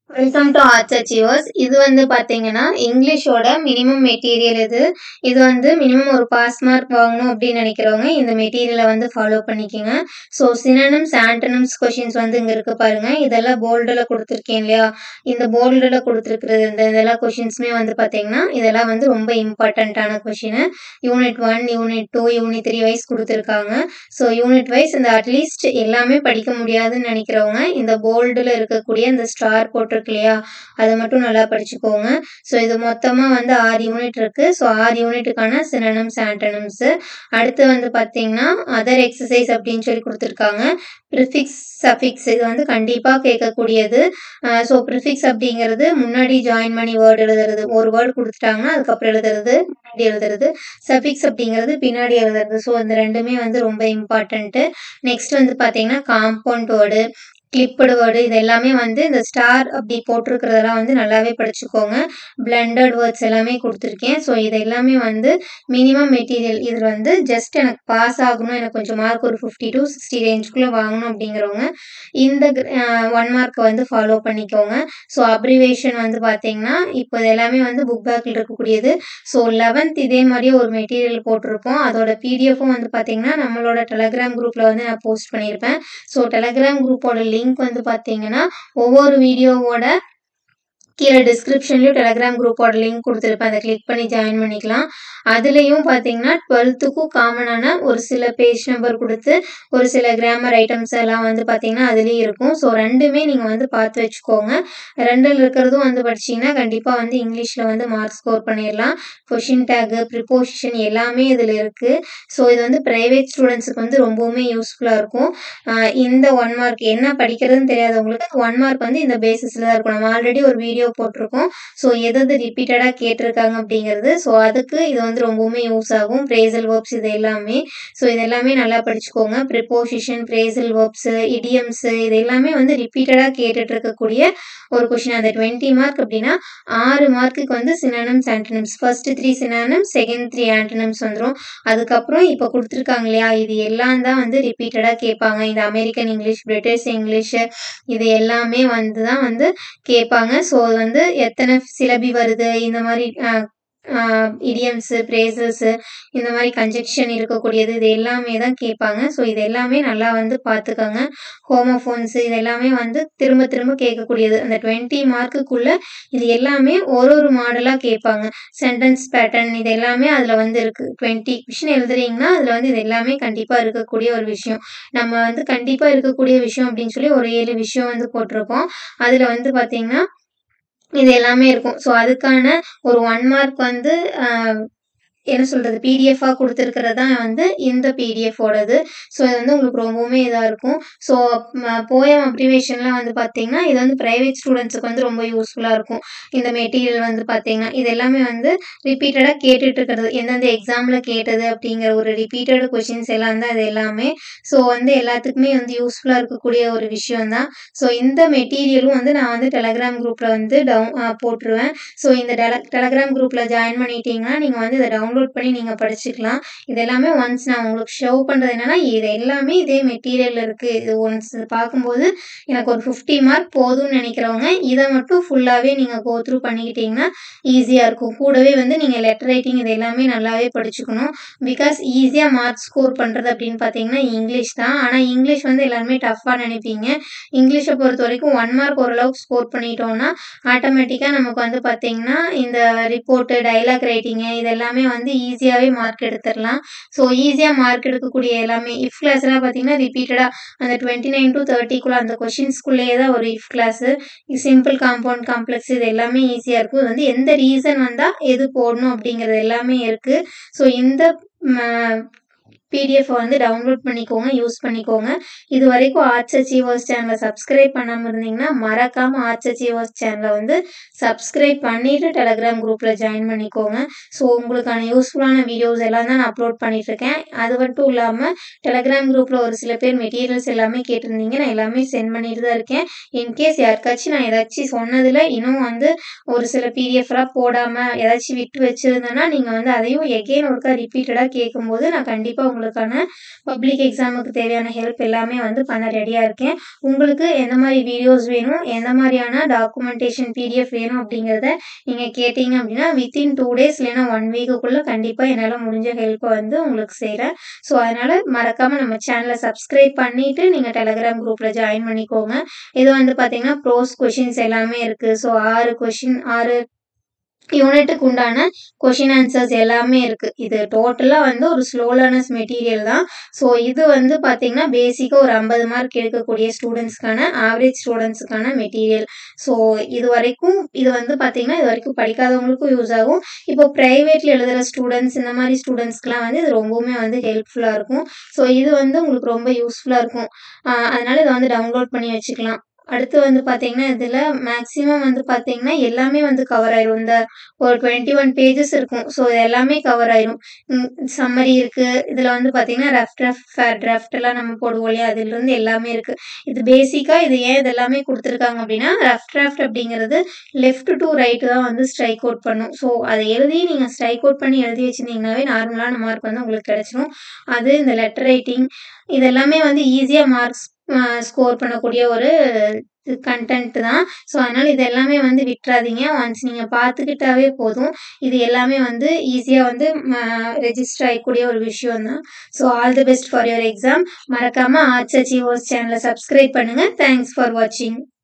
Welcome to arts achievers இது வந்து பார்த்தீங்கன்னா இங்கிலீஷோட மினிமம் மெட்டீரியல் இது இது வந்து மினிமம் ஒரு பாஸ் மார்க் வாங்கணும் அப்படின்னு நினைக்கிறவங்க இந்த மெட்டீரியலை வந்து ஃபாலோ பண்ணிக்கோங்க ஸோ சினனம்ஸ் ஆண்டனம்ஸ் கொஷின்ஸ் வந்து இங்கே இருக்கு பாருங்க இதெல்லாம் போல்டில் கொடுத்துருக்கேன் இல்லையா இந்த போல்டில் கொடுத்துருக்குறது இந்த இதெல்லாம் கொஷின்ஸுமே வந்து பார்த்தீங்கன்னா இதெல்லாம் வந்து ரொம்ப இம்பார்ட்டண்ட்டான question unit one unit two unit three wise கொடுத்துருக்காங்க ஸோ யூனிட் வைஸ் இந்த அட்லீஸ்ட் எல்லாமே படிக்க முடியாதுன்னு நினைக்கிறவங்க இந்த போல்டில் இருக்கக்கூடிய இந்த ஸ்டார் போட்டிருக்கு இல்லையா அதை மட்டும் நல்லா படிச்சுக்கோங்க ஸோ இது மொத்தமாக வந்து ஆறு யூனிட் இருக்கு ஸோ ஆறு யூனிட்டுக்கான சினனம்ஸ் ஆண்டனம்ஸ் அடுத்து வந்து பார்த்தீங்கன்னா அதர் எக்ஸசைஸ் அப்படின்னு சொல்லி கொடுத்துருக்காங்க ப்ரிஃபிக்ஸ் சஃபிக்ஸ் இது வந்து கண்டிப்பாக கேட்கக்கூடியது ஸோ ப்ரிஃபிக்ஸ் அப்படிங்கிறது முன்னாடி ஜாயின் பண்ணி வேர்டு எழுதுறது ஒரு வேர்டு கொடுத்துட்டாங்கன்னா அதுக்கப்புறம் எழுதுறது முன்னாடி எழுதுறது சஃபிக்ஸ் அப்படிங்கிறது பின்னாடி எழுதுறது ஸோ இந்த ரெண்டுமே வந்து ரொம்ப இம்பார்ட்டண்ட்டு நெக்ஸ்ட் வந்து பார்த்தீங்கன்னா காம்பவுண்ட் வேர்டு கிளிப்படு வேர்டு இது எல்லாமே வந்து இந்த ஸ்டார் அப்படி போட்டிருக்கிறதெல்லாம் வந்து நல்லாவே படிச்சுக்கோங்க பிளண்டட் வேர்ட்ஸ் எல்லாமே கொடுத்துருக்கேன் ஸோ இது எல்லாமே வந்து மினிமம் மெட்டீரியல் இதில் வந்து ஜஸ்ட் எனக்கு பாஸ் ஆகணும் எனக்கு கொஞ்சம் மார்க் ஒரு ஃபிஃப்டி டு சிக்ஸ்டி ரேஞ்சுக்குள்ளே வாங்கணும் அப்படிங்கிறவங்க இந்த ஒன் மார்க்கை வந்து ஃபாலோ பண்ணிக்கோங்க ஸோ அப்ரிவேஷன் வந்து பார்த்தீங்கன்னா இப்போ இது எல்லாமே வந்து புக் பேக்கில் இருக்கக்கூடியது ஸோ லெவன்த் இதே மாதிரியே ஒரு மெட்டீரியல் போட்டிருப்போம் அதோட பிடிஎஃப்பும் வந்து பார்த்தீங்கன்னா நம்மளோட டெலகிராம் குரூப்பில் வந்து நான் போஸ்ட் பண்ணியிருப்பேன் ஸோ டெலகிராம் குரூப்போட லிங்க் வந்து பார்த்தீங்கன்னா ஒவ்வொரு வீடியோவோட கீழே டிஸ்கிரிப்ஷன்லையும் டெலகிராம் குரூப்போட லிங்க் கொடுத்துருப்பேன் அதை கிளிக் பண்ணி ஜாயின் பண்ணிக்கலாம் அதுலேயும் பார்த்தீங்கன்னா டுவெல்த்துக்கும் காமனான ஒரு சில பேஜ் நம்பர் கொடுத்து ஒரு சில கிராமர் ஐட்டம்ஸ் எல்லாம் வந்து பார்த்தீங்கன்னா அதுலேயும் இருக்கும் ஸோ ரெண்டுமே நீங்கள் வந்து பார்த்து வச்சுக்கோங்க ரெண்டில் இருக்கிறதும் வந்து படிச்சிங்கன்னா கண்டிப்பாக வந்து இங்கிலீஷில் வந்து மார்க் ஸ்கோர் பண்ணிடலாம் கொஷின் டேகு ப்ரிப்போசிஷன் எல்லாமே இதில் இருக்குது ஸோ இது வந்து ப்ரைவேட் ஸ்டூடெண்ட்ஸுக்கு வந்து ரொம்பவுமே யூஸ்ஃபுல்லாக இருக்கும் இந்த ஒன் மார்க் என்ன படிக்கிறதுன்னு தெரியாதவங்களுக்கு ஒன் மார்க் வந்து இந்த பேசிஸில் தான் இருக்கும் நம்ம ஆல்ரெடி ஒரு வீடியோ போட்டிருக்கோம் ஸோ எது எது ரிப்பீட்டடாக கேட்டிருக்காங்க அப்படிங்கிறது ஸோ அதுக்கு இது வந்து ரொம்பவுமே யூஸ் ஆகும் பிரேசல் வேர்ப்ஸ் இது எல்லாமே ஸோ இது எல்லாமே நல்லா படிச்சுக்கோங்க ப்ரிப்போசிஷன் பிரேசல் வேர்ப்ஸு இடியம்ஸு இது எல்லாமே வந்து ரிப்பீட்டடாக கேட்டுட்டு இருக்கக்கூடிய ஒரு கொஷின் அந்த டுவெண்ட்டி மார்க் அப்படின்னா ஆறு மார்க்குக்கு வந்து synonyms antonyms first three synonyms second three antonyms வந்துடும் அதுக்கப்புறம் இப்போ கொடுத்துருக்காங்க இல்லையா இது எல்லாம் தான் வந்து ரிப்பீட்டடாக கேட்பாங்க இந்த அமெரிக்கன் இங்கிலீஷ் பிரிட்டிஷ் இங்கிலீஷ் இது எல்லாமே வந்து தான் வந்து கேட்பாங்க ஸோ அது வந்து எத்தனை சிலபி வருது இந்த மாதிரி இடியம்ஸு பிரேசஸ்ஸு இந்த மாதிரி கன்ஜெக்ஷன் இருக்கக்கூடியது இது எல்லாமே தான் கேட்பாங்க ஸோ இது எல்லாமே நல்லா வந்து பார்த்துக்கோங்க ஹோமோஃபோன்ஸு இது எல்லாமே வந்து திரும்ப திரும்ப கேட்கக்கூடியது அந்த டுவெண்ட்டி மார்க்குக்குள்ளே இது எல்லாமே ஒரு ஒரு மாடலாக கேட்பாங்க சென்டென்ஸ் பேட்டர்ன் இது எல்லாமே அதில் வந்து இருக்குது டுவெண்ட்டி கொஷின் எழுதுறீங்கன்னா அதில் வந்து இது எல்லாமே கண்டிப்பாக இருக்கக்கூடிய ஒரு விஷயம் நம்ம வந்து கண்டிப்பாக இருக்கக்கூடிய விஷயம் அப்படின்னு சொல்லி ஒரு ஏழு விஷயம் வந்து போட்டிருப்போம் அதில் வந்து பார்த்திங்கன்னா இது எல்லாமே இருக்கும் ஸோ அதுக்கான ஒரு ஒன் மார்க் வந்து என்ன சொல்கிறது பிடிஎஃபாக கொடுத்துருக்கிறது தான் வந்து இந்த பிடிஎஃபோடது ஸோ இது வந்து உங்களுக்கு ரொம்பவுமே இதாக இருக்கும் ஸோ போயம் அப்ரிவேஷன்லாம் வந்து பார்த்தீங்கன்னா இது வந்து ப்ரைவேட் ஸ்டூடெண்ட்ஸுக்கு வந்து ரொம்ப யூஸ்ஃபுல்லாக இருக்கும் இந்த மெட்டீரியல் வந்து பார்த்தீங்கன்னா இது எல்லாமே வந்து ரிப்பீட்டடாக கேட்டுட்டு இருக்கிறது எந்தெந்த எக்ஸாமில் கேட்டது அப்படிங்கிற ஒரு ரிப்பீட்டட் கொஷின்ஸ் எல்லாம் தான் இது எல்லாமே ஸோ வந்து எல்லாத்துக்குமே வந்து யூஸ்ஃபுல்லாக இருக்கக்கூடிய ஒரு விஷயம் தான் ஸோ இந்த மெட்டீரியலும் வந்து நான் வந்து டெலகிராம் குரூப்பில் வந்து டவுன் போட்டுருவேன் ஸோ இந்த டெல டெலகிராம் குரூப்பில் ஜாயின் பண்ணிட்டீங்கன்னா நீங்கள் வந்து இதை டவுன்லோட் பண்ணி நீங்கள் படிச்சுக்கலாம் இது எல்லாமே ஒன்ஸ் நான் உங்களுக்கு ஷோ பண்ணுறது என்னென்னா இது எல்லாமே இதே மெட்டீரியல் இருக்குது இது ஒன்ஸ் பார்க்கும்போது எனக்கு ஒரு ஃபிஃப்டி மார்க் போதும்னு நினைக்கிறவங்க இதை மட்டும் ஃபுல்லாகவே நீங்கள் கோ த்ரூ பண்ணிக்கிட்டிங்கன்னா ஈஸியாக இருக்கும் கூடவே வந்து நீங்கள் லெட்டர் ரைட்டிங் இது எல்லாமே நல்லாவே படிச்சுக்கணும் பிகாஸ் ஈஸியாக மார்க் ஸ்கோர் பண்ணுறது அப்படின்னு பார்த்தீங்கன்னா இங்கிலீஷ் தான் ஆனால் இங்கிலீஷ் வந்து எல்லாருமே டஃப்பாக நினைப்பீங்க இங்கிலீஷை பொறுத்த வரைக்கும் ஒன் மார்க் ஓரளவுக்கு ஸ்கோர் பண்ணிட்டோம்னா ஆட்டோமேட்டிக்காக நமக்கு வந்து பார்த்தீங்கன்னா இந்த ரிப்போர்ட்டு டைலாக் ரைட்டிங்கு இது எல்லாமே வந்து ஈஸியாகவே மார்க் எடுத்துடலாம் ஸோ ஈஸியாக மார்க் எடுக்கக்கூடிய எல்லாமே இஃப் கிளாஸ்லாம் பார்த்தீங்கன்னா ரிப்பீட்டடாக அந்த டுவெண்ட்டி நைன் டு தேர்ட்டிக்குள்ளே அந்த கொஷின்ஸ்குள்ளேயே தான் ஒரு if clause simple compound complex இது எல்லாமே ஈஸியாக இருக்கும் இது வந்து எந்த ரீசன் வந்தால் எது போடணும் அப்படிங்கிறது எல்லாமே இருக்குது ஸோ இந்த பிடிஎஃப் வந்து டவுன்லோட் பண்ணிக்கோங்க யூஸ் பண்ணிக்கோங்க இது வரைக்கும் ஆர்ட்ஸ் அச்சீவர்ஸ் சேனலை சப்ஸ்கிரைப் பண்ணாமல் இருந்தீங்கன்னா மறக்காமல் ஆர்ட்ஸ் அச்சீவர்ஸ் சேனலை வந்து சப்ஸ்கிரைப் பண்ணிவிட்டு டெலகிராம் குரூப்பில் ஜாயின் பண்ணிக்கோங்க ஸோ உங்களுக்கான யூஸ்ஃபுல்லான வீடியோஸ் எல்லாம் தான் நான் அப்லோட் பண்ணிகிட்ருக்கேன் அது மட்டும் இல்லாமல் டெலகிராம் குரூப்பில் ஒரு சில பேர் மெட்டீரியல்ஸ் எல்லாமே கேட்டிருந்தீங்க நான் எல்லாமே சென்ட் பண்ணிட்டு தான் இருக்கேன் இன்கேஸ் யாருக்காச்சும் நான் ஏதாச்சும் சொன்னதில் இன்னும் வந்து ஒரு சில பிடிஎஃப்லாம் போடாமல் ஏதாச்சும் விட்டு வச்சுருந்தேன்னா நீங்கள் வந்து அதையும் எகெயின் ஒருக்கா ரிப்பீட்டடாக கேட்கும்போது நான் கண்டிப்பாக உங்களுக்கான பப்ளிக் எக்ஸாமுக்கு தேவையான ஹெல்ப் எல்லாமே வந்து பண்ண ரெடியா இருக்கேன். உங்களுக்கு எந்த மாரி வீடியோஸ் வேணும், எந்த மாரியான டாக்குமெண்டேஷன் பிடிஎஃப் வேணும் அப்படிங்கிறத நீங்க கேட்டீங்க அப்படின்னா, வித்தின் 2 டேஸ் இல்லைன்னா 1 வீக்குக்குள்ள கண்டிப்பா என்னால முடிஞ்ச ஹெல்ப்ப வந்து உங்களுக்கு செய்றேன். ஸோ, அதனால மறக்காம நம்ம சேனல சப்ஸ்கிரைப் பண்ணிட்டு நீங்க டெலகிராம் குரூப்ல ஜாயின் பண்ணிக்கோங்க. இது வந்து பார்த்தீங்கன்னா, ப்ரோஸ் கொஸ்டின்ஸ் எல்லாமே இருக்கு. ஸோ, 6 கொஸ்டின் 6 யூனிட்டுக்கு உண்டான கொஸ்டின் ஆன்சர்ஸ் எல்லாமே இருக்கு. இது டோட்டலா வந்து ஒரு ஸ்லோ லேர்னர்ஸ் மெட்டீரியல் தான். ஸோ, இது வந்து பார்த்தீங்கன்னா, பேசிக்கா ஒரு 50 மார்க் எடுக்கக்கூடிய ஸ்டூடண்ட்ஸ்க்கான ஆவரேஜ் ஸ்டூடண்ட்ஸ்க்கான மெட்டீரியல். ஸோ, இதுவரைக்கும் இது வந்து பார்த்தீங்கன்னா, இதுவரைக்கும் படிக்காதவங்களுக்கும் யூஸ் ஆகும். இப்போ பிரைவேட்ல எழுதுற ஸ்டூடண்ட்ஸ் இந்த மாரி ஸ்டூடண்ட்ஸ்க்குலாம் வந்து இது ரொம்பவுமே வந்து ஹெல்ப்ஃபுல்லா இருக்கும். ஸோ, இது வந்து உங்களுக்கு ரொம்ப யூஸ்ஃபுல்லா இருக்கும். அ அதனால இத வந்து டவுன்லோட் பண்ணி வச்சுக்கலாம். அடுத்து வந்து பார்த்தீங்கன்னா, இதுல மேக்ஸிமம் வந்து பார்த்தீங்கன்னா, எல்லாமே வந்து கவர் ஆயிரும். இந்த ஒரு 21 பேஜஸ் இருக்கும். ஸோ, இது எல்லாமே கவர் ஆயிரும். ம் சம்மரி இருக்கு. இதுல வந்து பார்த்தீங்கன்னா, ரஃப் டிராஃப்ட், ஃபேர் டிராஃப்ட் எல்லாம் நம்ம போடுவோம் இல்லையா? அதிலிருந்து எல்லாமே இருக்கு. இது பேசிக்கா இது ஏன் இது எல்லாமே குடுத்துருக்காங்க அப்படின்னா, ரஃப் டிராஃப்ட் அப்படிங்கிறது லெஃப்ட் டூ ரைட் தான் வந்து ஸ்ட்ரைக் அவுட் பண்ணும். ஸோ, அத எழுதி நீங்க ஸ்ட்ரைக் அவுட் பண்ணி எழுதி வச்சிருந்தீங்கன்னாவே நார்மலான மார்க் வந்து உங்களுக்கு கிடைச்சிரும். அது இந்த லெட்டர் ரைட்டிங் இது எல்லாமே வந்து ஈஸியா மார்க்ஸ் அ ஸ்கோர் பண்ணக்கூடிய ஒரு கன்டென்ட் தான். ஸோ, அதனால இது எல்லாமே வந்து விட்றாதீங்க. ஒன்ஸ் நீங்க பார்த்துக்கிட்டாவே போதும். இது எல்லாமே வந்து ஈஸியா வந்து ம ரெஜிஸ்டர் ஆயிக்கூடிய ஒரு விஷயம் தான். So, all the best for your exam. மறக்காம ஆர்ட்ஸ் அச்சீவர்ஸ் சேனல சப்ஸ்கிரைப் பண்ணுங்க. தேங்க்ஸ் ஃபார் வாட்சிங்.